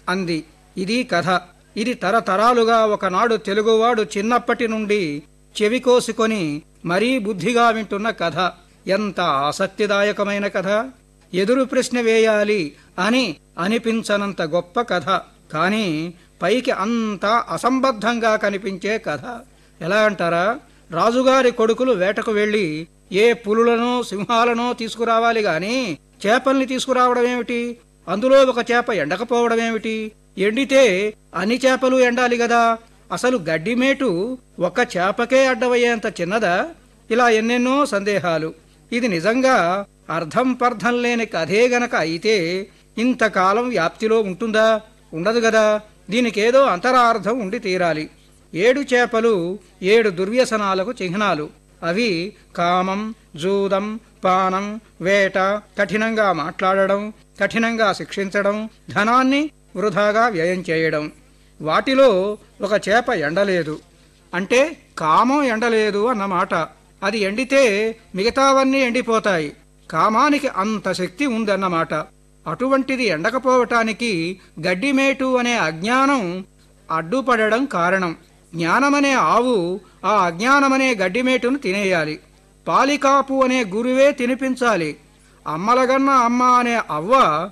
అంది ఇది కథ ఇది తరతరాలుగా ఒకనాడు తెలుగువాడు చిన్నప్పటి నుండి చెవి కోసుకొని మరీ బుద్ధిగా వింటున్న కథ ఎంత ఆసక్తిదాయకమైన కథ ఎదురు ప్రశ్న వేయాలి అని అనిపించనంత గొప్ప కథ కానీ పైకి అంత అసంబద్ధంగా కనిపించే కథ ఎలా అంటారా రాజుగారి కొడుకులు వేటకు వెళ్లి ఏ పులులనో సింహాలనో తీసుకురావాలి గాని చేపల్ని తీసుకురావడం ఏమిటి అందులో ఒక చేప ఎండకపోవడం ఏమిటి ఎండితే అన్ని చేపలు ఎండాలి గదా అసలు గడ్డిమేటు ఒక్క చేపకే అడ్డమయ్యేంత చిన్నదా ఇలా ఎన్నెన్నో సందేహాలు ఇది నిజంగా అర్థం పర్థం లేని కథే గనక అయితే ఇంతకాలం వ్యాప్తిలో ఉంటుందా ఉండదు గదా దీనికేదో అంతరార్థం ఉండి తీరాలి ఏడు చేపలు ఏడు దుర్వ్యసనాలకు చిహ్నాలు అవి కామం జూదం పానం వేట కఠినంగా మాట్లాడడం కఠినంగా శిక్షించడం ధనాన్ని వృధాగా వ్యయం చేయడం వాటిలో ఒక చేప ఎండలేదు అంటే కామం ఎండలేదు అన్నమాట అది ఎండితే మిగతావన్నీ ఎండిపోతాయి కామానికి అంత శక్తి ఉందన్నమాట అటువంటిది ఎండకపోవటానికి గడ్డిమేటు అనే అజ్ఞానం అడ్డుపడడం కారణం జ్ఞానమనే ఆవు ఆ అజ్ఞానమనే గడ్డిమేటును తినేయాలి పాలికాపు అనే గురువే తినిపించాలి అమ్మలగన్న అమ్మ అనే అవ్వ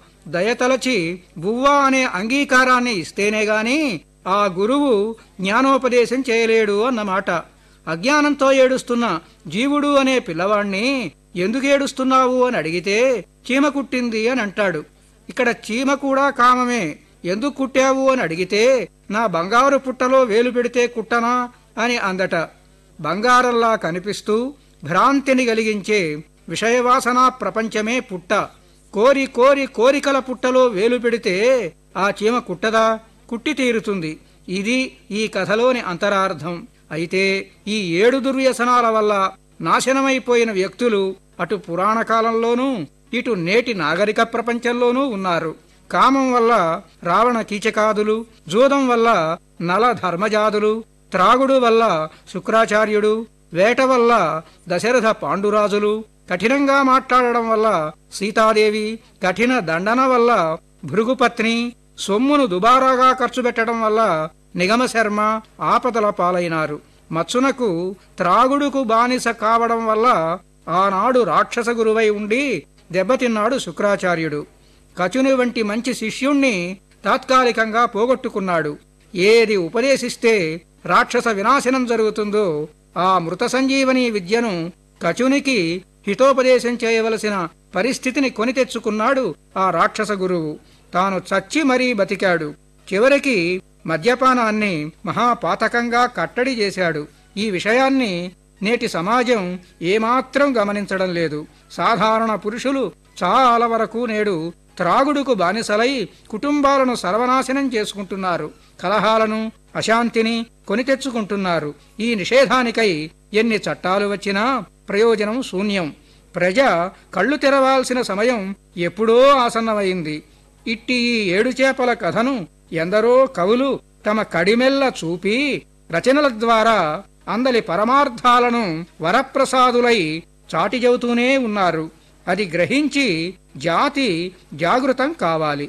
దయతలచి బువ్వ అనే అంగీకారాన్ని ఇస్తేనే గాని ఆ గురువు జ్ఞానోపదేశం చేయలేడు అన్నమాట అజ్ఞానంతో ఏడుస్తున్న జీవుడు అనే పిల్లవాణ్ణి ఎందుకు ఏడుస్తున్నావు అని అడిగితే చీమ కుట్టింది అని అంటాడు ఇక్కడ చీమ కూడా కామమే ఎందుకు కుట్టావు అని అడిగితే నా బంగారు పుట్టలో వేలు పెడితే కుట్టనా అని అందట బంగారంలా కనిపిస్తూ భ్రాంతిని కలిగించే విషయవాసనా ప్రపంచమే పుట్ట కోరి కోరి కోరికల పుట్టలో వేలు పెడితే ఆ చీమ కుట్టదా కుట్టి తీరుతుంది ఇది ఈ కథలోని అంతరార్థం అయితే ఈ ఏడు దుర్వ్యసనాల వల్ల నాశనమైపోయిన వ్యక్తులు అటు పురాణ కాలంలోనూ ఇటు నేటి నాగరిక ప్రపంచంలోనూ ఉన్నారు కామం వల్ల రావణ కీచకాదులు జూదం వల్ల నల ధర్మజాదులు త్రాగుడు వల్ల శుక్రాచార్యుడు వేట వల్ల దశరథ పాండురాజులు కఠినంగా మాట్లాడడం వల్ల సీతాదేవి కఠిన దండన వల్ల భృగుపత్ని సొమ్మును దుబారాగా ఖర్చు పెట్టడం వల్ల నిగమ శర్మ ఆపదల పాలైనారు మచ్చునకు త్రాగుడుకు బానిస కావడం వల్ల ఆనాడు రాక్షస గురువై ఉండి దెబ్బతిన్నాడు శుక్రాచార్యుడు కచుని వంటి మంచి శిష్యుణ్ణి తాత్కాలికంగా పోగొట్టుకున్నాడు ఏది ఉపదేశిస్తే రాక్షస వినాశనం జరుగుతుందో ఆ మృత సంజీవని విద్యను కచునికి హితోపదేశం చేయవలసిన పరిస్థితిని కొని తెచ్చుకున్నాడు ఆ రాక్షస గురువు తాను చచ్చి మరీ బతికాడు చివరికి మద్యపానాన్ని మహాపాతకంగా కట్టడి చేశాడు ఈ విషయాన్ని నేటి సమాజం ఏమాత్రం గమనించడం లేదు సాధారణ పురుషులు చాలా వరకు నేడు త్రాగుడుకు బానిసలై కుటుంబాలను సర్వనాశనం చేసుకుంటున్నారు కలహాలను అశాంతిని కొని తెచ్చుకుంటున్నారు ఈ నిషేధానికై ఎన్ని చట్టాలు వచ్చినా ప్రయోజనం శూన్యం ప్రజ కళ్ళు తెరవాల్సిన సమయం ఎప్పుడో ఆసన్నమైంది ఇట్టి ఈ ఏడు చేపల కథను ఎందరో కవులు తమ కడిమెల్ల చూపి రచనల ద్వారా అందలి పరమార్థాలను వరప్రసాదులై చాటి చెబుతూనే ఉన్నారు అది గ్రహించి జాతి జాగృతం కావాలి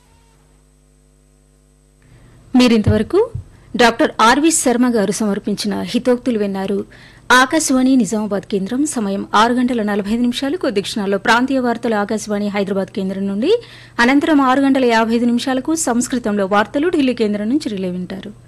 మీరింతవరకు డాక్టర్ ఆర్వి శర్మ గారు సమర్పించిన హితోక్తులు విన్నారు ఆకాశవాణి నిజామాబాద్ కేంద్రం సమయం ఆరు గంటల నలభై ఐదు నిమిషాలు కొద్ది క్షణాల్లో ప్రాంతీయ వార్తలు ఆకాశవాణి హైదరాబాద్ కేంద్రం నుండి అనంతరం ఆరు గంటల యాభై ఐదు నిమిషాలకు సంస్కృతంలో వార్తలు ఢిల్లీ కేంద్రం నుంచి రిలే వింటారు